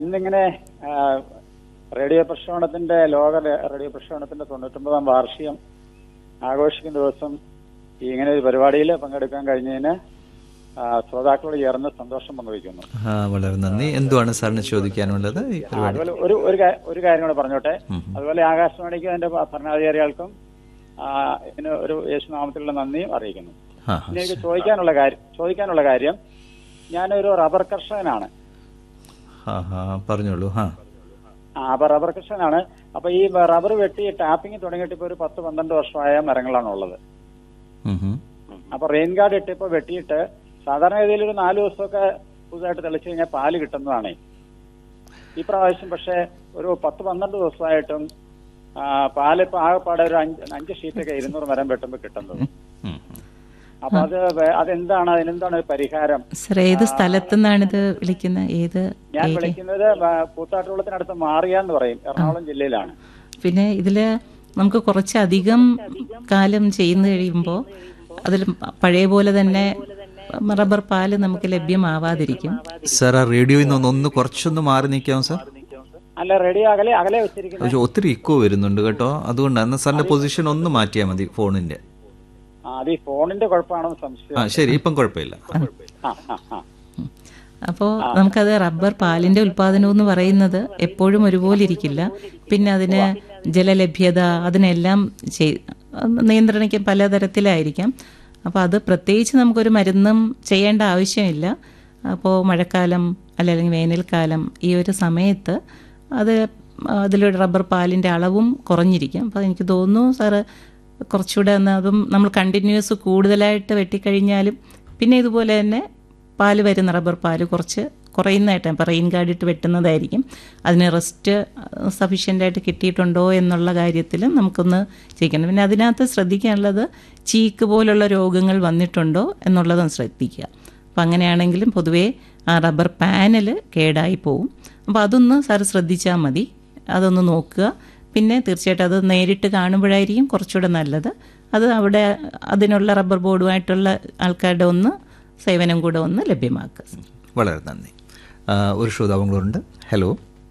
ഇന്നിങ്ങനെ ആ, റേഡിയോ പ്രക്ഷേപണത്തിന്റെ ലോക ര- റേഡിയോ പ്രക്ഷേപണത്തിന്റെ തൊണ്ണൂറ്റൊമ്പതാം വാർഷികം ആഘോഷിക്കുന്ന ദിവസം ഈ ഇങ്ങനെ ഒരു പരിപാടിയിൽ പങ്കെടുക്കാൻ കഴിഞ്ഞതിന് ആ, ശ്രോതാക്കളോട് ചേർന്ന് സന്തോഷം പങ്കുവയ്ക്കുന്നു ആ, വളരെ നന്ദി എന്തുവാണ് സാറിന് ചോദിക്കാനുള്ളത് ഈ ആ, പരിപാടി അതുപോലെ ഒരു ഒരു കാ- ഒരു കാര്യം കൂടെ പറഞ്ഞോട്ടെ ഉം. അതുപോലെ ആകാശവാണിക്കും അതിന്റെ ഭരണാധികാരികൾക്കും ആ, ഇതിന് ഒരു യേശുനാമത്തിലുള്ള നന്ദിയും അറിയിക്കുന്നു ആ, പിന്നെ എനിക്ക് ചോദിക്കാനുള്ള കാര്യം ചോദിക്കാനുള്ള കാര്യം ഞാനൊരു റബ്ബർ കർഷകനാണ് ആ, ആ, പറഞ്ഞോളൂ ആ ആ അപ്പൊ റബ്ബർ കൃഷിയാണ് അപ്പൊ ഈ റബ്ബർ വെട്ടി ടാപ്പിംഗ് തുടങ്ങിയിട്ട് ഇപ്പൊ ഒരു പത്ത് പന്ത്രണ്ട് വർഷമായ മരങ്ങളാണ് ഉള്ളത് ഉം, ഉം. അപ്പൊ റെയിൻ ഗാർഡ് ഇട്ട് ഇപ്പൊ വെട്ടിയിട്ട് സാധാരണ ഗതിയിൽ ഒരു നാല് ദിവസമൊക്കെ പുതുതായിട്ട് തെളിച്ചു കഴിഞ്ഞാൽ പാല് കിട്ടുന്നതാണ് ഈ പ്രാവശ്യം പക്ഷെ ഒരു പത്ത് പന്ത്രണ്ട് ദിവസമായിട്ടും ആ, പാല് ഇപ്പൊ ആകെപ്പാടെ ഒരു അഞ്ച് അഞ്ച് ഷീറ്റൊക്കെ ഇരുന്നൂറ് മരം വെട്ടുമ്പോൾ കിട്ടുന്നത് ഉം, ഉം. അപ്പൊ അത് വേ- അതെന്താണ് അതിനെന്താണ് ഒരു പരിഹാരം സർ ഏത് സ്ഥലത്തു നിന്നാണിത് വിളിക്കുന്നത് ഏത് ഞാൻ ഏരിയ വിളിക്കുന്നത് വ- കൂത്താട്ടുകുളത്തിനടുത്ത് മാറിയ എന്ന് പറയും എറണാകുളം ജില്ലയിലാണ് പിന്നെ ഇതില് നമുക്ക് കുറച്ചധികം കാലം ചെയ്യുന്ന കഴിയുമ്പോൾ അതിൽ പഴയ പോലെ തന്നെ റബ്ബർ പാല് നമുക്ക് ലഭ്യമാവാതിരിക്കും സാർ ആ റേഡിയോയിൽ നിന്ന് ഒന്ന് കുറച്ചൊന്ന് മാറി നിൽക്കാമോ സാർ അല്ല റെഡി അകലെ അകലെ വെച്ചിരിക്കുന്നത് പക്ഷെ ഒത്തിരി ഇക്കോ വരുന്നുണ്ട് കേട്ടോ അതുകൊണ്ടാണ് എന്നാൽ സാറിന്റെ പൊസിഷൻ ഒന്ന് മാറ്റിയാൽ മതി ഫോണിന്റെ ആ, അത് ഈ ഫോണിന്റെ കുഴപ്പമാണെന്ന് സംശയം ആ ശരി ഇപ്പം കുഴപ്പമില്ല ആ ആ ആ അപ്പോൾ നമുക്കത് റബ്ബർ പാലിന്റെ ഉൽപാദനം എന്ന് പറയുന്നത് എപ്പോഴും ഒരുപോലെ ഇരിക്കില്ല പിന്നെ അതിന് ജലലഭ്യത അതിനെല്ലാം ചെയ് നിയന്ത്രണിക്കാൻ പലതരത്തിലായിരിക്കാം അപ്പോൾ അത് പ്രത്യേകിച്ച് നമുക്കൊരു മരുന്നും ചെയ്യേണ്ട ആവശ്യമില്ല അപ്പോൾ മഴക്കാലം അല്ലെങ്കിൽ വേനൽക്കാലം ഈ ഒരു സമയത്ത് അത് അതിലൂടെ റബ്ബർ പാലിൻ്റെ അളവും കുറഞ്ഞിരിക്കും അപ്പോൾ എനിക്ക് തോന്നുന്നു സാറ് കുറച്ചുകൂടെ ഒന്ന് അതും നമ്മൾ കണ്ടിന്യൂസ് കൂടുതലായിട്ട് വെട്ടിക്കഴിഞ്ഞാലും പിന്നെ ഇതുപോലെ തന്നെ പാല് വരുന്ന റബ്ബർ പാല് കുറച്ച് കുറയുന്നതായിട്ട് ഇപ്പോൾ റെയിൻ ഗാർഡ് ഇട്ട് വെട്ടുന്നതായിരിക്കും അതിന് റെസ്റ്റ് സഫീഷ്യൻ്റ് ആയിട്ട് കിട്ടിയിട്ടുണ്ടോ എന്നുള്ള കാര്യത്തിൽ നമുക്കൊന്ന് ചെയ്യണം പിന്നെ അതിനകത്ത് ശ്രദ്ധിക്കാനുള്ളത് ചീക്ക് പോലുള്ള രോഗങ്ങൾ വന്നിട്ടുണ്ടോ എന്നുള്ളതും ശ്രദ്ധിക്കുക അപ്പം അങ്ങനെയാണെങ്കിലും പൊതുവേ ആ റബ്ബർ പാനൽ കേടായി പോവും അപ്പോൾ അതൊന്ന് സാർ ശ്രദ്ധിച്ചാൽ മതി അതൊന്ന് നോക്കുക പിന്നെ തീർച്ചയായിട്ടും അത് നേരിട്ട് കാണുമ്പോഴായിരിക്കും കുറച്ചുകൂടെ നല്ലത് അത് അവിടെ അതിനുള്ള റബ്ബർ ബോർഡുമായിട്ടുള്ള ആൾക്കാരുടെ ഒന്ന് സേവനം കൂടെ ഒന്ന് ലഭ്യമാക്കുക വളരെ നന്ദി ആ, ഒരു ശ്രോതാവുകളുണ്ട് ഹലോ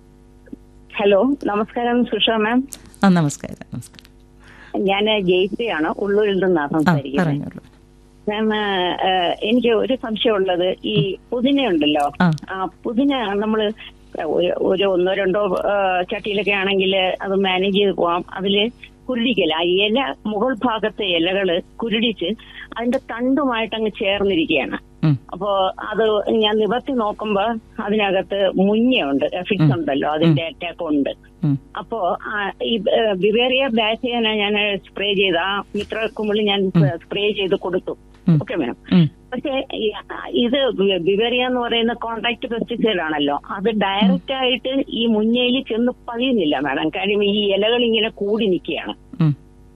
ഹലോ നമസ്കാരം സുഷ മാം ആ നമസ്കാരം നമസ്കാരം ഞാൻ ജയിപ്പിയാണ് ഉള്ളൂരിൽ നിന്നാണ് ആ സംസാരിക്കുന്നത് പറഞ്ഞോളൂ മാം ഏഹ്, എനിക്ക് ഒരു സംശയമുള്ളത് ഈ പുതിന ഉണ്ടല്ലോ ആ. ആ പുതിന നമ്മള് ഒരു- ഒരു ഒന്നോ രണ്ടോ ഏഹ്, ചട്ടിയിലൊക്കെ ആണെങ്കിൽ അത് മാനേജ് ചെയ്ത് പോവാം അതില് കുരുടിക്കല ആ ഇല മുകൾ ഭാഗത്തെ ഇലകള് കുരുടിച്ച് അതിന്റെ തണ്ടുമായിട്ട് അങ്ങ് ചേർന്നിരിക്കുകയാണ് ഉം. അപ്പോ അത് ഞാൻ നിവർത്തി നോക്കുമ്പോ അതിനകത്ത് മുഞ്ഞയുണ്ട് ഫിക്സ് ഉണ്ടല്ലോ അതിന്റെ അറ്റാക്ക് ഉണ്ട് ഉം. അപ്പോ ആ, ഈ ബിവേറിയ ബാസിയന ഞാൻ സ്പ്രേ ചെയ്ത ആ മിത്ര കുമിളി ഞാൻ സ്പ്രേ ചെയ്ത് കൊടുത്തു ഉം. ഓക്കെ മാം ഉം. പക്ഷേ ഈ- ഇത് ബിവേറിയ എന്ന് പറയുന്ന കോൺട്രാക്ട് പെസ്റ്റിസൈഡ് ആണല്ലോ അത് ഡയറക്റ്റ് ആയിട്ട് ഈ മുഞ്ഞയിൽ ചെന്ന് പതിയുന്നില്ല മാഡം കാര്യം ഈ ഇലകൾ ഇങ്ങനെ കൂടി നിൽക്കുകയാണ് ഉം.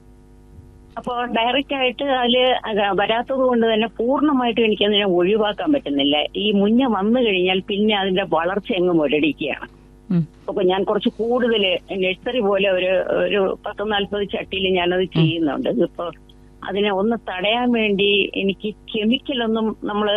അപ്പോ ഡയറക്റ്റ് ആയിട്ട് അതില് അത് വരാത്തത് കൊണ്ട് തന്നെ പൂർണ്ണമായിട്ടും എനിക്ക് അതിനെ ഒഴിവാക്കാൻ പറ്റുന്നില്ല ഈ മുഞ്ഞ വന്നു കഴിഞ്ഞാൽ പിന്നെ അതിന്റെ വളർച്ച അങ്ങ് മുരടിക്കുകയാണ് ഉം. അപ്പൊ ഞാൻ കുറച്ച് കൂടുതൽ നഴ്സറി പോലെ ഒരു ഒരു പത്ത് നാൽപ്പത് ചട്ടിയിൽ ഞാനത് ചെയ്യുന്നുണ്ട് ഇപ്പൊ അതിനെ ഒന്ന് തടയാൻ വേണ്ടി എനിക്ക് കെമിക്കലൊന്നും നമ്മൾ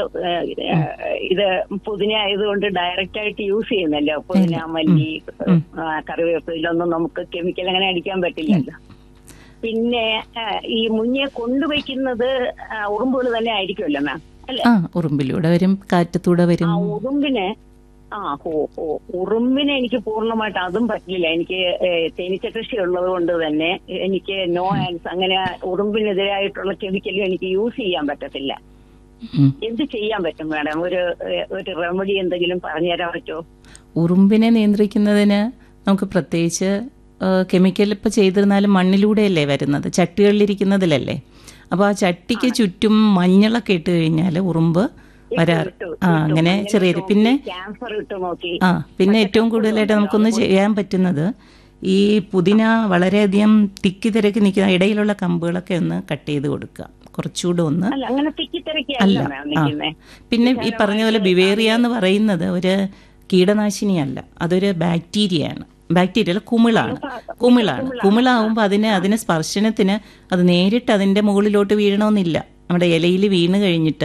ഇത് പുതിന ആയതുകൊണ്ട് ഡയറക്റ്റ് ആയിട്ട് യൂസ് ചെയ്യുന്നല്ലോ പുതിന മല്ലി ആ, കറിവേപ്പ് ഇതൊന്നും നമുക്ക് കെമിക്കൽ അങ്ങനെ അടിക്കാൻ പറ്റില്ലല്ലോ പിന്നെ ആ, ഈ മുഞ്ഞെ കൊണ്ടുവയ്ക്കുന്നത് ഉറുമ്പുകൾ തന്നെ ആയിരിക്കുമല്ലോ മാം അല്ലെ ആ ഉറുമ്പിലൂടെ വരും കാറ്റത്തൂടെ വരും ആ ഉറുമ്പിനെ ആ ഓ ഓ ഉറുമ്പിനെ എനിക്ക് പൂർണ്ണമായിട്ട് അതും പറ്റില്ല എനിക്ക് ഏ, തേനീച്ച കൃഷി ഉള്ളത് കൊണ്ട് തന്നെ എനിക്ക് നോ ആൻസ് അങ്ങനെ ഉറുമ്പിനെതിരായിട്ടുള്ള കെമിക്കലും എനിക്ക് യൂസ് ചെയ്യാൻ പറ്റത്തില്ല ഉം. എന്ത് ചെയ്യാൻ പറ്റും മാഡം ഒരു ഏ, ഒരു റെമഡി എന്തെങ്കിലും പറഞ്ഞുതരാൻ പറ്റുമോ ഉറുമ്പിനെ നിയന്ത്രിക്കുന്നതിന് നമുക്ക് പ്രത്യേകിച്ച് കെമിക്കൽ ഇപ്പോൾ ചെയ്തിരുന്നാലും മണ്ണിലൂടെയല്ലേ വരുന്നത് ചട്ടികളിലിരിക്കുന്നതിലല്ലേ അപ്പോൾ ആ ചട്ടിക്ക് ചുറ്റും മഞ്ഞളൊക്കെ ഇട്ട് കഴിഞ്ഞാൽ ഉറുമ്പ് വരാറ് ഇട്ടു, ആ ഇട്ടു. അങ്ങനെ മഞ്ഞൾ ചെറിയ നോക്കി, പിന്നെ ക്യാൻസർ ഇട്ട് നോക്കി ആ പിന്നെ ഏറ്റവും കൂടുതലായിട്ട് നമുക്കൊന്ന് ചെയ്യാൻ പറ്റുന്നത് ഈ പുതിന വളരെയധികം തിക്കി തിരക്കി നിൽക്കുന്ന ഇടയിലുള്ള കമ്പുകളൊക്കെ ഒന്ന് കട്ട് ചെയ്ത് കൊടുക്കുക കുറച്ചുകൂടെ ഒന്ന് അല്ല അങ്ങനെ തിക്കിത്തിരക്കിയല്ല അല്ല മാം ആ നിൽക്കുന്നേ പിന്നെ ഈ പറഞ്ഞ പോലെ ബിവേറിയ എന്ന് പറയുന്നത് ഒരു കീടനാശിനിയല്ല അതൊരു ബാക്ടീരിയയാണ് ബാക്ടീരിയ അല്ല കുമിളാണ് കുമിളാണ് കുമിളാവുമ്പോൾ അതിന് അതിന് സ്പർശനത്തിന് അത് നേരിട്ട് അതിൻ്റെ മുകളിലോട്ട് വീഴണമെന്നില്ല നമ്മുടെ ഇലയിൽ വീണ് കഴിഞ്ഞിട്ട്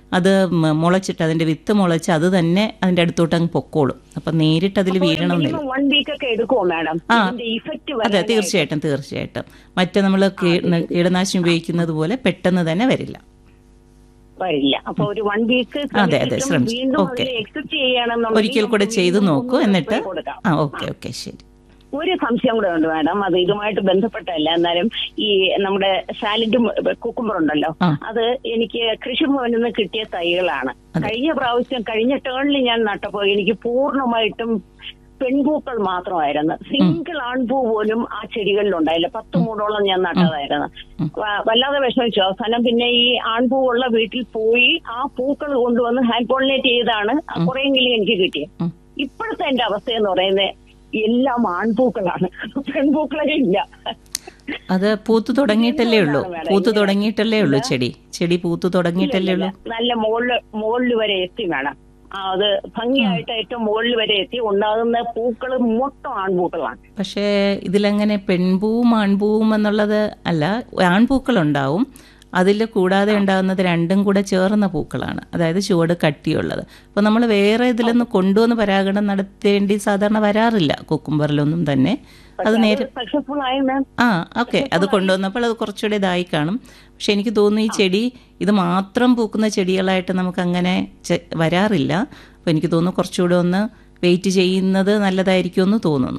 അത് മ- മുളച്ചിട്ട് അതിന്റെ വിത്ത് മുളച്ച് അത് തന്നെ അതിന്റെ അടുത്തോട്ട് അങ്ങ് പൊക്കോളും അപ്പൊ നേരിട്ട് അതിൽ വീഴണമെന്നില്ല വൺ വീക്ക് ഒക്കെ എടുക്കുമോ മാഡം ആ. ഇതിന്റെ ഇഫക്റ്റ് അതെ തീർച്ചയായിട്ടും തീർച്ചയായിട്ടും മറ്റേ നമ്മൾ കീടനാശിനി ഉപയോഗിക്കുന്നത് പോലെ പെട്ടെന്ന് തന്നെ വരില്ല വരില്ല അപ്പൊ ഒരു വൺ വീക്ക് അതെ, അതെ, ശ്രമിച്ചു. വീണ്ടും ഓക്കേ. എക്സെപ്റ്റ് ചെയ്യണമെന്നുണ്ടെങ്കിൽ ഒരിക്കൽ കൂടെ നമുക്ക് ചെയ്തു വീണ്ടും നോക്കൂ മൂന്ന് എന്നിട്ട് spray കൊടുക്കാം. ആ ഓക്കെ ഓക്കെ ശരി ഒരു സംശയം കൂടെ ഉണ്ട് മാഡം അത് ഇതുമായിട്ട് ബന്ധപ്പെട്ടല്ല എന്നാലും ഈ നമ്മുടെ സാലഡും കുക്കുമ്പർ ഉണ്ടല്ലോ ആ. അത് എനിക്ക് കൃഷിഭവനിൽ നിന്ന് കിട്ടിയ തൈകളാണ് കഴിഞ്ഞ പ്രാവശ്യം കഴിഞ്ഞ ടേണിൽ ഞാൻ നട്ടപ്പോ എനിക്ക് പൂർണ്ണമായിട്ടും പെൺപൂക്കൾ മാത്രമായിരുന്നു സിംഗിൾ ആൺപൂ പോലും ആ ചെടികളിൽ ഉണ്ടായില്ല പത്ത് മൂടോളം ഞാൻ നട്ടതായിരുന്നു വ- വല്ലാതെ വിഷമിച്ചു അവസാനം പിന്നെ ഈ ആൺപൂ ഉള്ള വീട്ടിൽ പോയി ആ പൂക്കൾ കൊണ്ടുവന്ന് ഹാൻഡ് പോളിനേറ്റ് ചെയ്താണ് കുറെയെങ്കിലും എനിക്ക് കിട്ടിയത് ഉം. ഇപ്പോഴത്തെ എന്റെ അവസ്ഥ എന്ന് പറയുന്നത് എല്ലാം ആൺപൂക്കളാണ് പെൺപൂക്കളേ ഇല്ല അത് പൂത്തു തുടങ്ങിയിട്ടല്ലേ ഉള്ളൂ പൂത്തു തുടങ്ങിയിട്ടല്ലേ ഉള്ളൂ ചെടി ചെടി പൂത്തു തുടങ്ങിയിട്ടല്ലേ ഉള്ളൂ നല്ല മുകളില് മുകളിൽ വരെ എത്തി വേണം ആ, അത് ഭംഗിയായിട്ട് ഏറ്റവും മുകളിൽ വരെ എത്തി ഉണ്ടാകുന്ന പൂക്കൾ മൊത്തം ആൺപൂക്കളാണ് പക്ഷേ ഇതിലങ്ങനെ പെൺപൂവും ആൺപൂവും എന്നുള്ളത് അല്ല ആൺപൂക്കളുണ്ടാവും അതിൽ കൂടാതെ ഉണ്ടാകുന്നത് രണ്ടും കൂടെ ചേർന്ന പൂക്കളാണ് അതായത് ചുവട് കട്ടിയുള്ളത് അപ്പോൾ നമ്മൾ വേറെ ഇതിലൊന്ന് കൊണ്ടുവന്ന് പരാഗണം നടത്തേണ്ടി സാധാരണ വരാറില്ല കുക്കുംബറിലൊന്നും തന്നെ അത് നേരെ സക്സസ്ഫുൾ ആയി മാം ആ ഓക്കെ അത് കൊണ്ടുവന്നപ്പോൾ അത് കുറച്ചുകൂടെ ഇതായി കാണും പക്ഷെ എനിക്ക് തോന്നുന്നു ഈ ചെടി ഇത് മാത്രം പൂക്കുന്ന ചെടികളായിട്ട് നമുക്ക് അങ്ങനെ ചെ- വരാറില്ല അപ്പോൾ എനിക്ക് തോന്നുന്നു കുറച്ചുകൂടെ ഒന്ന് വെയിറ്റ് ചെയ്യുന്നത് നല്ലതായിരിക്കുമെന്ന് തോന്നുന്നു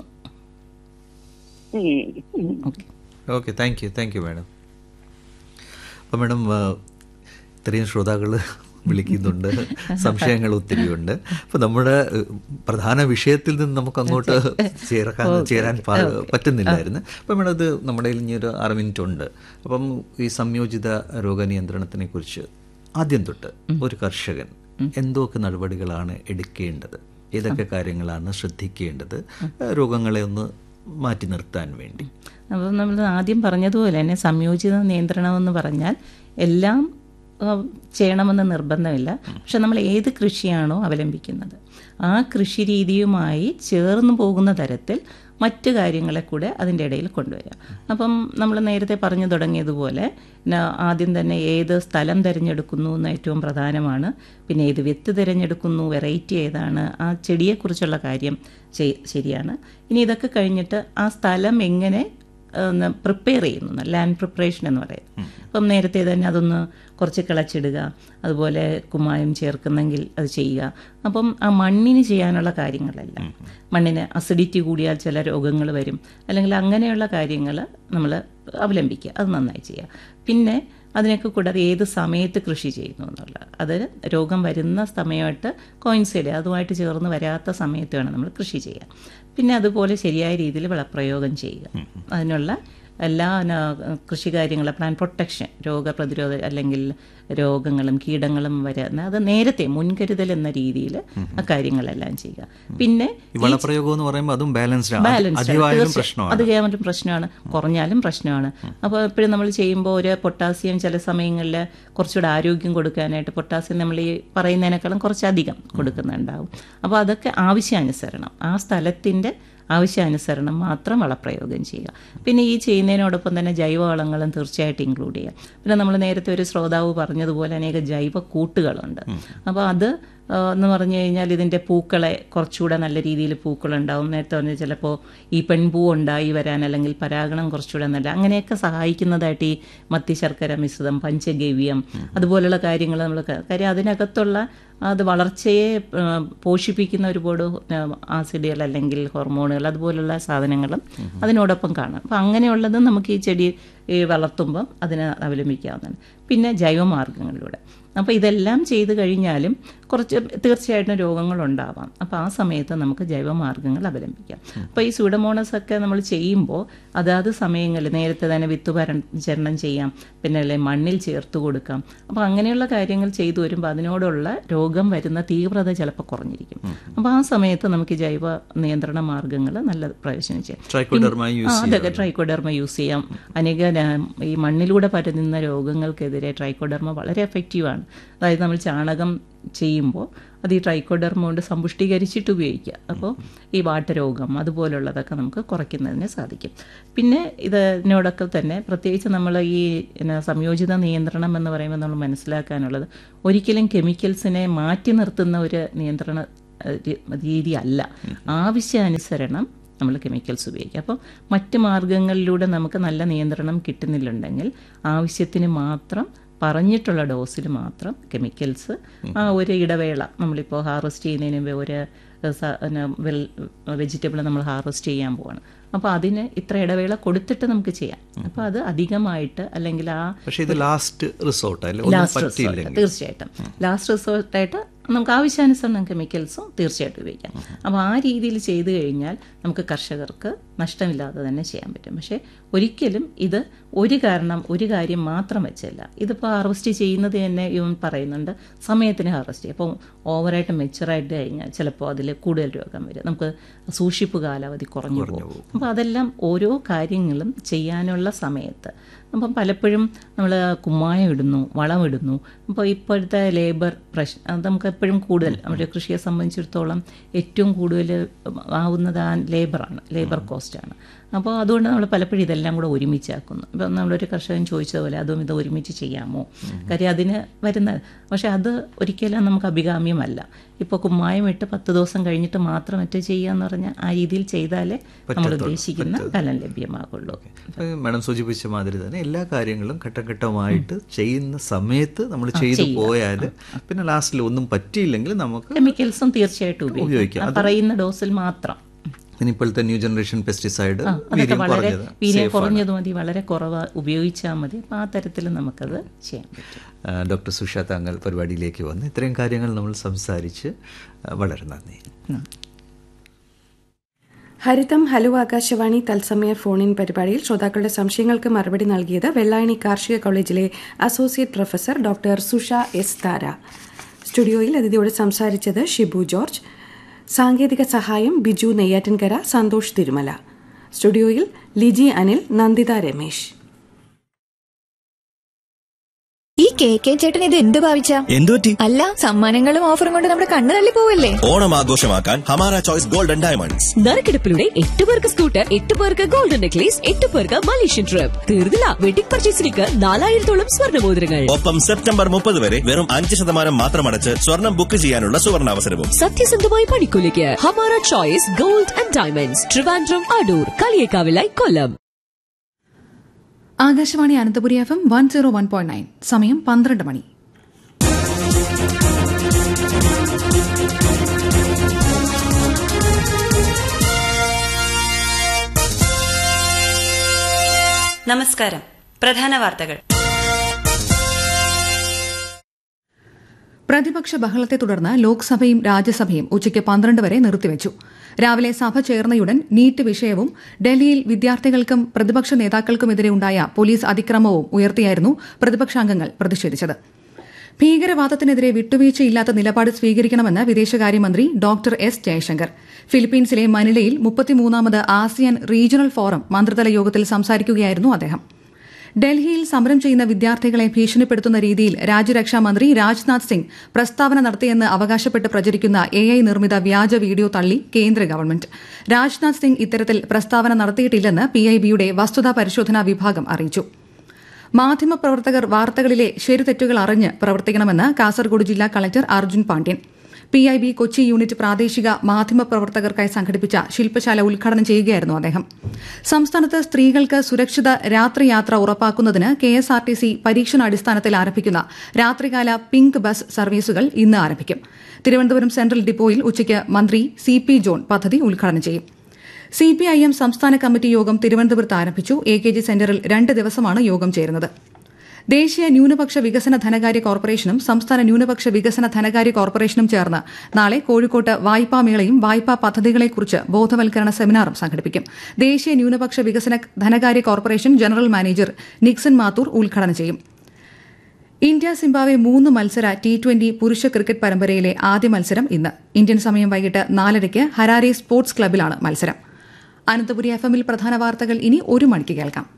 okay okay thank you thank you madam അപ്പോൾ മാഡം ആ, ഇത്രയും ശ്രോതാക്കൾ വിളിക്കുന്നുണ്ട് സംശയങ്ങൾ ഒത്തിരിയുണ്ട് അപ്പോൾ നമ്മുടെ ഏഹ്, പ്രധാന വിഷയത്തിൽ നിന്ന് നമുക്ക് അങ്ങോട്ട് ചേർക്കാൻ ചേരാൻ പ- പറ്റുന്നില്ലായിരുന്നു അപ്പോൾ മാഡം ഇത് നമ്മുടെ കയ്യിൽ ഇനി ഒരു ആറ് മിനിറ്റ് ഉണ്ട് അപ്പം ഈ സംയോജിത രോഗനിയന്ത്രണത്തിനെ കുറിച്ച് ആദ്യം തൊട്ട് ഒരു കർഷകൻ എന്തൊക്കെ നടപടികളാണ് എടുക്കേണ്ടത് ഏതൊക്കെ കാര്യങ്ങളാണ് ശ്രദ്ധിക്കേണ്ടത് ഏഹ്, രോഗങ്ങളെ ഒന്ന് മാറ്റി നിർത്താൻ വേണ്ടി അപ്പം നമ്മൾ ആദ്യം പറഞ്ഞതുപോലെ തന്നെ സംയോജിത നിയന്ത്രണം എന്ന് പറഞ്ഞാൽ എല്ലാം ആ, ചെയ്യണമെന്ന് നിർബന്ധമില്ല പക്ഷെ നമ്മൾ ഏത് കൃഷിയാണോ അവലംബിക്കുന്നത് ആ കൃഷി രീതിയുമായി ചേർന്ന് പോകുന്ന തരത്തിൽ മറ്റു കാര്യങ്ങളെ കൂടെ അതിൻ്റെ ഇടയിൽ കൊണ്ടുവരിക അപ്പം നമ്മൾ നേരത്തെ പറഞ്ഞു തുടങ്ങിയതുപോലെ ന- ആദ്യം തന്നെ ഏത് സ്ഥലം തിരഞ്ഞെടുക്കുന്നു എന്ന് ഏറ്റവും പ്രധാനമാണ് പിന്നെ ഏത് വിത്ത് തിരഞ്ഞെടുക്കുന്നു വെറൈറ്റി ഏതാണ് ആ ചെടിയെക്കുറിച്ചുള്ള കാര്യം ചെയ്- ശരിയാണ് ഇനി ഇതൊക്കെ കഴിഞ്ഞിട്ട് ആ സ്ഥലം എങ്ങനെ പ്രിപ്പയർ ചെയ്യുന്നു ലാൻഡ് പ്രിപ്പറേഷൻ എന്ന് പറയുന്നത് അപ്പം നേരത്തെ തന്നെ അതൊന്ന് കുറച്ച് കിളച്ചിടുക അതുപോലെ കുമ്മായം ചേർക്കുന്നെങ്കിൽ അത് ചെയ്യുക അപ്പം ആ മണ്ണിന് ചെയ്യാനുള്ള കാര്യങ്ങളെല്ലാം മണ്ണിന് അസിഡിറ്റി കൂടിയാൽ ചില രോഗങ്ങൾ വരും അല്ലെങ്കിൽ അങ്ങനെയുള്ള കാര്യങ്ങൾ നമ്മൾ അവലംബിക്കുക അത് നന്നായി ചെയ്യുക പിന്നെ അതിനൊക്കെ കൂടാതെ ഏത് സമയത്ത് കൃഷി ചെയ്യുന്നു എന്നുള്ളത് അത് രോഗം വരുന്ന സമയമായിട്ട് കോയിൻസൈഡ് അതുമായിട്ട് ചേർന്ന് വരാത്ത സമയത്ത് വേണം നമ്മൾ കൃഷി ചെയ്യാൻ പിന്നെ അതുപോലെ ശരിയായ രീതിയിൽ വിളപ്രയോഗം ചെയ്യുക അതിനുള്ള എല്ലാ ന- കൃഷി കാര്യങ്ങളും പ്ലാൻ പ്രൊട്ടക്ഷൻ രോഗപ്രതിരോധ അല്ലെങ്കിൽ രോഗങ്ങളും കീടങ്ങളും വരുന്ന അത് നേരത്തെ മുൻകരുതൽ എന്ന രീതിയിൽ ആ കാര്യങ്ങളെല്ലാം ചെയ്യുക പിന്നെ ഈ വളപ്രയോഗം എന്ന് പറയുമ്പോൾ അതും ബാലൻസ്ഡ് ആണ് ബാലൻസ്ഡ് അധികമായാലും പ്രശ്നമാണ് അത് ചെയ്യാൻ പ്രശ്നമാണ് കുറഞ്ഞാലും പ്രശ്നമാണ് അപ്പോൾ എപ്പോഴും നമ്മൾ ചെയ്യുമ്പോൾ ഒരു പൊട്ടാസ്യം ചില സമയങ്ങളിൽ കുറച്ചുകൂടെ ആരോഗ്യം കൊടുക്കാനായിട്ട് പൊട്ടാസ്യം നമ്മൾ ഈ പറയുന്നതിനേക്കാളും കുറച്ചധികം കൊടുക്കുന്നുണ്ടാവും അപ്പോൾ അതൊക്കെ ആവശ്യാനുസരണം ആ സ്ഥലത്തിൻ്റെ ആവശ്യാനുസരണം മാത്രം വളപ്രയോഗം ചെയ്യുക പിന്നെ ഈ ചെയ്യുന്നതിനോടൊപ്പം തന്നെ ജൈവവളങ്ങളും തീർച്ചയായിട്ടും ഇൻക്ലൂഡ് ചെയ്യുക പിന്നെ നമ്മൾ നേരത്തെ ഒരു ശ്രോതാവ് പറഞ്ഞതുപോലെ അനേക ജൈവ കൂട്ടുകളുണ്ട് അപ്പോൾ അത് ആ, എന്ന് പറഞ്ഞു കഴിഞ്ഞാൽ ഇതിൻ്റെ പൂക്കളെ കുറച്ചുകൂടെ നല്ല രീതിയിൽ പൂക്കളുണ്ടാവും നേരത്തെ പറഞ്ഞ ചിലപ്പോൾ ഈ പെൺപൂ ഉണ്ടായി വരാൻ അല്ലെങ്കിൽ പരാഗണം കുറച്ചുകൂടെ നല്ല അങ്ങനെയൊക്കെ സഹായിക്കുന്നതായിട്ട് ഈ മത്തി ശർക്കര മിശ്രിതം പഞ്ചഗവ്യം അതുപോലുള്ള കാര്യങ്ങൾ നമ്മൾ കാര്യം അതിനകത്തുള്ള അത് വളർച്ചയെ ആ, പോഷിപ്പിക്കുന്ന ഒരുപാട് ആ, ആസിഡുകൾ അല്ലെങ്കിൽ ഹോർമോണുകൾ അതുപോലുള്ള സാധനങ്ങളും അതിനോടൊപ്പം കാണാം അപ്പം അങ്ങനെയുള്ളത് നമുക്ക് ഈ ചെടി ഈ വളർത്തുമ്പം അതിനെ അവലംബിക്കാവുന്നതാണ് പിന്നെ ജൈവമാർഗ്ഗങ്ങളിലൂടെ അപ്പോൾ ഇതെല്ലാം ചെയ്തു കഴിഞ്ഞാലും കുറച്ച് തീർച്ചയായിട്ടും രോഗങ്ങൾ ഉണ്ടാവാം അപ്പോൾ ആ സമയത്ത് നമുക്ക് ജൈവമാർഗ്ഗങ്ങൾ അവലംബിക്കാം അപ്പോൾ ഈ സൂഡമോണസ് ഒക്കെ നമ്മൾ ചെയ്യുമ്പോൾ അതാത് സമയങ്ങളിൽ നേരത്തെ തന്നെ വിത്ത് പരിചരണം ചെയ്യാം പിന്നെ അല്ലെ മണ്ണിൽ ചേർത്ത് കൊടുക്കാം അപ്പോൾ അങ്ങനെയുള്ള കാര്യങ്ങൾ ചെയ്തു വരുമ്പോൾ അതിനോടുള്ള രോഗം വരുന്ന തീവ്രത ചിലപ്പോൾ കുറഞ്ഞിരിക്കും അപ്പോൾ ആ സമയത്ത് നമുക്ക് ജൈവ നിയന്ത്രണ മാർഗ്ഗങ്ങൾ നല്ല പ്രയോജനം ചെയ്യാം ട്രൈക്കോഡർമ ആ യൂസ് അതൊക്കെ ട്രൈക്കോഡർമ യൂസ് ചെയ്യാം അനേക പിന്നെ ഈ മണ്ണിലൂടെ പരന്നുന്ന രോഗങ്ങൾക്കെതിരെ ട്രൈക്കോഡർമ വളരെ എഫക്റ്റീവാണ് അതായത് നമ്മൾ ചാണകം ചെയ്യുമ്പോൾ അത് ഈ ട്രൈക്കോഡർമ കൊണ്ട് സമ്പുഷ്ടീകരിച്ചിട്ട് ഉപയോഗിക്കുക അപ്പോൾ ഈ വാട്ടരോഗം അതുപോലുള്ളതൊക്കെ നമുക്ക് കുറയ്ക്കുന്നതിന് സാധിക്കും പിന്നെ ഇതിനോടൊക്കെ തന്നെ പ്രത്യേകിച്ച് നമ്മൾ ഈ പിന്നെ സംയോജിത നിയന്ത്രണം എന്ന് പറയുമ്പോൾ നമ്മൾ മനസ്സിലാക്കാനുള്ളത് ഒരിക്കലും കെമിക്കൽസിനെ മാറ്റി നിർത്തുന്ന ഒരു നിയന്ത്രണ ഏഹ്, രി- രീതി അല്ല ആവശ്യാനുസരണം നമ്മൾ കെമിക്കൽസ് ഉപയോഗിക്കുക അപ്പോൾ മറ്റ് മാർഗങ്ങളിലൂടെ നമുക്ക് നല്ല നിയന്ത്രണം കിട്ടുന്നില്ലുണ്ടെങ്കിൽ ആവശ്യത്തിന് മാത്രം പറഞ്ഞിട്ടുള്ള ഡോസിൽ മാത്രം കെമിക്കൽസ് ആ ഒരു ഇടവേള നമ്മളിപ്പോൾ ഹാർവെസ്റ്റ് ചെയ്യുന്നതിന് മുമ്പ് ഒരു സ- പിന്നെ വെൽ വെജിറ്റബിൾ നമ്മൾ ഹാർവെസ്റ്റ് ചെയ്യാൻ പോവാണ് അപ്പോൾ അതിന് ഇത്ര ഇടവേള കൊടുത്തിട്ട് നമുക്ക് ചെയ്യാം അപ്പോൾ അത് അധികമായിട്ട് അല്ലെങ്കിൽ ആ പക്ഷേ ഇത് ലാസ്റ്റ് റിസോർട്ട് അല്ലേ ഒന്നും ലാസ്റ്റ് റിസോർട്ട് പറ്റിയില്ലെങ്കിൽ തീർച്ചയായിട്ടും ലാസ്റ്റ് റിസോർട്ടായിട്ട് നമുക്ക് ആവശ്യാനുസരണം കെമിക്കൽസും തീർച്ചയായിട്ടും ഉപയോഗിക്കാം അപ്പോൾ ആ രീതിയിൽ ചെയ്തു കഴിഞ്ഞാൽ നമുക്ക് കർഷകർക്ക് നഷ്ടമില്ലാതെ തന്നെ ചെയ്യാൻ പറ്റും പക്ഷേ ഒരിക്കലും ഇത് ഒരു കാരണം ഒരു കാര്യം മാത്രം വെച്ചല്ല ഇതിപ്പോൾ ഹാർവെസ്റ്റ് ചെയ്യുന്നത് തന്നെ ഇവൻ പറയുന്നുണ്ട് സമയത്തിന് ഹാർവെസ്റ്റ് ചെയ്യും അപ്പോൾ ഓവറായിട്ട് മെച്ചുറായിട്ട് കഴിഞ്ഞാൽ ചിലപ്പോൾ അതിൽ കൂടുതൽ രോഗം വരും നമുക്ക് സൂക്ഷിപ്പ് കാലാവധി കുറഞ്ഞു പോകും അപ്പോൾ അതെല്ലാം ഓരോ കാര്യങ്ങളും ചെയ്യാനുള്ള സമയത്ത് അപ്പം പലപ്പോഴും നമ്മൾ കുമ്മായം ഇടുന്നു വളം ഇടുന്നു അപ്പോൾ ഇപ്പോഴത്തെ ലേബർ പ്രശ്നം അത് നമുക്ക് എപ്പോഴും കൂടുതൽ നമ്മുടെ കൃഷിയെ സംബന്ധിച്ചിടത്തോളം ഏറ്റവും കൂടുതൽ ആവുന്നത് ആ ലേബറാണ് ലേബർ കോസ്റ്റാണ് അപ്പോൾ അതുകൊണ്ട് നമ്മൾ പലപ്പോഴും ഇതെല്ലാം കൂടെ ഒരുമിച്ചാക്കുന്നു ഇപ്പം നമ്മളൊരു കർഷകൻ ചോദിച്ചതുപോലെ അതും ഇത് ഒരുമിച്ച് ചെയ്യാമോ കാര്യം അതിന് വരുന്നത് പക്ഷേ അത് ഒരിക്കലും നമുക്ക് അഭികാമ്യമല്ല ഇപ്പോൾ കുമ്മായം ഇട്ട് പത്ത് ദിവസം കഴിഞ്ഞിട്ട് മാത്രം മറ്റേ ചെയ്യുക എന്ന് പറഞ്ഞാൽ ആ രീതിയിൽ ചെയ്താലേ നമ്മൾ ഉദ്ദേശിക്കുന്ന ഫലം ലഭ്യമാകുള്ളൂ ഏഹ് മാഡം സൂചിപ്പിച്ച മാതിരി തന്നെ എല്ലാ കാര്യങ്ങളും ഘട്ടം ഘട്ടമായിട്ട് ചെയ്യുന്ന സമയത്ത് നമ്മൾ ചെയ്തു പോയാൽ പിന്നെ ലാസ്റ്റിൽ ഒന്നും പറ്റിയില്ലെങ്കിൽ നമുക്ക് കെമിക്കൽസും തീർച്ചയായിട്ടും ഉപയോഗിക്കാം. ഉപയോഗിക്കാം ആ പറയുന്ന ഡോസിൽ മാത്രം പിന്നെ ഇപ്പോഴത്തെ ന്യൂ ജനറേഷൻ പെസ്റ്റിസൈഡ് അതൊക്കെ വീര്യം വളരെ കുറഞ്ഞത് വീര്യം കുറഞ്ഞത് മതി വളരെ കുറവ് ഉപയോഗിച്ചാൽ മതി അപ്പം ആ തരത്തിൽ നമുക്കത് ചെയ്യാൻ പറ്റും ആ, ഡോക്ടർ സുഷ താങ്കൾ പരിപാടിയിലേക്ക് വന്ന് ഇത്രയും കാര്യങ്ങൾ നമ്മൾ സംസാരിച്ച് ആ, വളരെ നന്ദി ഹരിതം ഹലോ ആകാശവാണി തത്സമയ ഫോണിൻ പരിപാടിയിൽ ശ്രോതാക്കളുടെ സംശയങ്ങൾക്ക് മറുപടി നൽകിയത് വെള്ളായണി കാർഷിക കോളേജിലെ associate professor doctor Susha S Thara സ്റ്റുഡിയോയിൽ അതിഥിയോട് സംസാരിച്ചത് ഷിബു ജോർജ് സാങ്കേതിക സഹായം ബിജു നെയ്യാറ്റിൻകര സന്തോഷ് തിരുമല സ്റ്റുഡിയോയിൽ ലിജി അനിൽ നന്ദിത രമേശ് ഈ കെ കെ ചേട്ടൻ ഇത് എന്ത് ഭാവിച്ച എന്തുപറ്റി അല്ല സമ്മാനങ്ങളും ഓഫറും കൊണ്ട് നമ്മുടെ കണ്ണ് തള്ളി പോവല്ലേ ഓണം ആഘോഷമാക്കാൻ ഹമാര ചോയ്സ് ഗോൾഡൻ ഡയമണ്ട്സ് നറുക്കെടുപ്പിലൂടെ എട്ട് പേർക്ക് സ്കൂട്ടർ എട്ട് പേർക്ക് ഗോൾഡൻ നെക്ലേസ് എട്ട് പേർക്ക് മലേഷ്യൻ ട്രിപ്പ് തീർന്നില്ല വെഡിംഗ് പർച്ചേസിലേക്ക് നാലായിരത്തോളം സ്വർണ്ണമോതിരങ്ങൾ ഒപ്പം സെപ്റ്റംബർ മുപ്പത് വരെ വെറും അഞ്ച് ശതമാനം മാത്രം അടച്ച് സ്വർണം ബുക്ക് ചെയ്യാനുള്ള സുവർണാവസരവും സത്യസന്ധമായ പണിക്കൂലിക്ക് Hamara choice gold and diamonds Trivandrum Adoor കളിയേക്കാവിലായി Kollam Akashvani Ananthapuri F M one zero one point nine സമയം പന്ത്രണ്ട് മണി നമസ്കാരം പ്രധാന വാർത്തകൾ പ്രതിപക്ഷ ബഹളത്തെ തുടർന്ന് ലോക്സഭയും രാജ്യസഭയും ഉച്ചയ്ക്ക് പന്ത്രണ്ട് വരെ നിർത്തിവച്ചു രാവിലെ സഭ ചേർന്നയുടൻ നീറ്റ് വിഷയവും ഡൽഹിയിൽ വിദ്യാർത്ഥികൾക്കും പ്രതിപക്ഷ നേതാക്കൾക്കുമെതിരെ ഉണ്ടായ പോലീസ് അതിക്രമവും ഉയർത്തിയായിരുന്നു പ്രതിപക്ഷാംഗങ്ങൾ പ്രതിഷേധിച്ചത് ഭീകരവാദത്തിനെതിരെ വിട്ടുവീഴ്ചയില്ലാത്ത നിലപാട് സ്വീകരിക്കണമെന്ന് വിദേശകാര്യമന്ത്രി ഡോക്ടർ എസ് ജയശങ്കർ ഫിലിപ്പീൻസിലെ മനിലയിൽ മുപ്പത്തിമൂന്നാമത് ആസിയാൻ റീജിയണൽ ഫോറം മന്ത്രിതല യോഗത്തിൽ സംസാരിക്കുകയായിരുന്നു അദ്ദേഹം ഡൽഹിയിൽ സമരം ചെയ്യുന്ന വിദ്യാർത്ഥികളെ ഭീഷണിപ്പെടുത്തുന്ന രീതിയിൽ രാജ്യരക്ഷാ മന്ത്രി രാജ്നാഥ് സിംഗ് പ്രസ്താവന നടത്തിയെന്ന് അവകാശപ്പെട്ട് പ്രചരിക്കുന്ന എ ഐ നിർമ്മിത വ്യാജ വീഡിയോ തള്ളി കേന്ദ്ര ഗവൺമെന്റ് രാജ്നാഥ് സിംഗ് ഇത്തരത്തിൽ പ്രസ്താവന നടത്തിയിട്ടില്ലെന്ന് പിഐബിയുടെ വസ്തുതാ പരിശോധനാ വിഭാഗം അറിയിച്ചു മാധ്യമപ്രവർത്തകർ വാർത്തകളിലെ ശരിതെറ്റുകൾ അറിഞ്ഞ് പ്രവർത്തിക്കണമെന്ന് കാസർഗോഡ് ജില്ലാ collector Arjun Pandian P I B Kochi unit പ്രാദേശിക മാധ്യമപ്രവർത്തകർക്കായി സംഘടിപ്പിച്ച ശില്പശാല ഉദ്ഘാടനം ചെയ്യുകയായിരുന്നു അദ്ദേഹം സംസ്ഥാനത്ത് സ്ത്രീകൾക്ക് സുരക്ഷിത രാത്രിയാത്ര ഉറപ്പാക്കുന്നതിന് K S R T C പരീക്ഷണാടിസ്ഥാനത്തിൽ ആരംഭിക്കുന്ന രാത്രികാല പിങ്ക് ബസ് സർവീസുകൾ ഇന്ന് ആരംഭിക്കും തിരുവനന്തപുരം സെൻട്രൽ ഡിപ്പോയിൽ ഉച്ചയ്ക്ക് മന്ത്രി സി പി ജോൺ പദ്ധതി ഉദ്ഘാടനം ചെയ്യും സി പി ഐ എം സംസ്ഥാന കമ്മിറ്റി യോഗം തിരുവനന്തപുരത്ത് ആരംഭിച്ചു എ കെ ജി സെന്ററിൽ രണ്ട് ദിവസമാണ് യോഗം ചേരുന്നത് ദേശീയ ന്യൂനപക്ഷ വികസന ധനകാര്യ കോർപ്പറേഷനും സംസ്ഥാന ന്യൂനപക്ഷ വികസന ധനകാര്യ കോർപ്പറേഷനും ചേർന്ന് നാളെ കോഴിക്കോട്ട് വായ്പാ മേളയും വായ്പാ പദ്ധതികളെക്കുറിച്ച് ബോധവൽക്കരണ സെമിനാറും സംഘടിപ്പിക്കും ദേശീയ ന്യൂനപക്ഷ വികസന ധനകാര്യ corporation general manager Nixon Mathur ഉദ്ഘാടനം ചെയ്യും ഇന്ത്യ സിംബാബ്വെ മൂന്ന് മത്സര ടി ട്വന്റി പുരുഷ ക്രിക്കറ്റ് പരമ്പരയിലെ ആദ്യ മത്സരം ഇന്ന് ഇന്ത്യൻ സമയം വൈകിട്ട് നാലരയ്ക്ക് ഹരാരെ സ്പോർട്സ് ക്ലബിലാണ് മത്സരം അനന്തപുരി എഫ് എമ്മിൽ പ്രധാന വാർത്തകൾ ഇനി ഒരു മണിക്ക് കേൾക്കാം